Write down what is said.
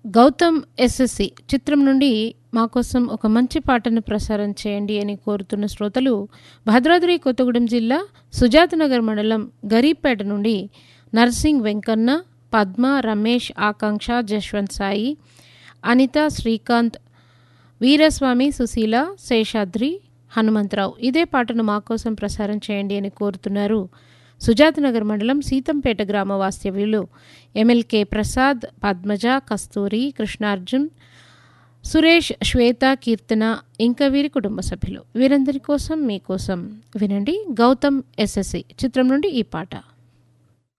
Gautam SSC చిత్రం నుండి మా కోసం ఒక మంచి పాటను ప్రసారం చేయండి అని కోరుతున్న శ్రోతలు భద్రాద్రి కొత్తగూడెం జిల్లా సుజాతనగర్ మండలం గరీపేట నుండి నర్సింగ్ వెంకన్న పద్మ రమేష్ ఆకాంక్ష జశ్వంత్ సాయి అనిత శ్రీకాంత్ వీరస్వామి సుశీల శేషాద్రి హనుమంతరావు ఇదే పాటను మా కోసం ప్రసారం చేయండి అని కోరుతున్నారు సుజాతనగర్ మండలం సీతంపేట గ్రామ వాస్తవ్యులు ఎమ్మెల్కే ప్రసాద్ పద్మజ కస్తూరి కృష్ణార్జున్ సురేష్ శ్వేత కీర్తన ఇంకా వీరి కుటుంబ సభ్యులు వీరందరి కోసం మీకోసం వినండి గౌతమ్ ఎస్ఎస్సి చిత్రం నుండి ఈ పాట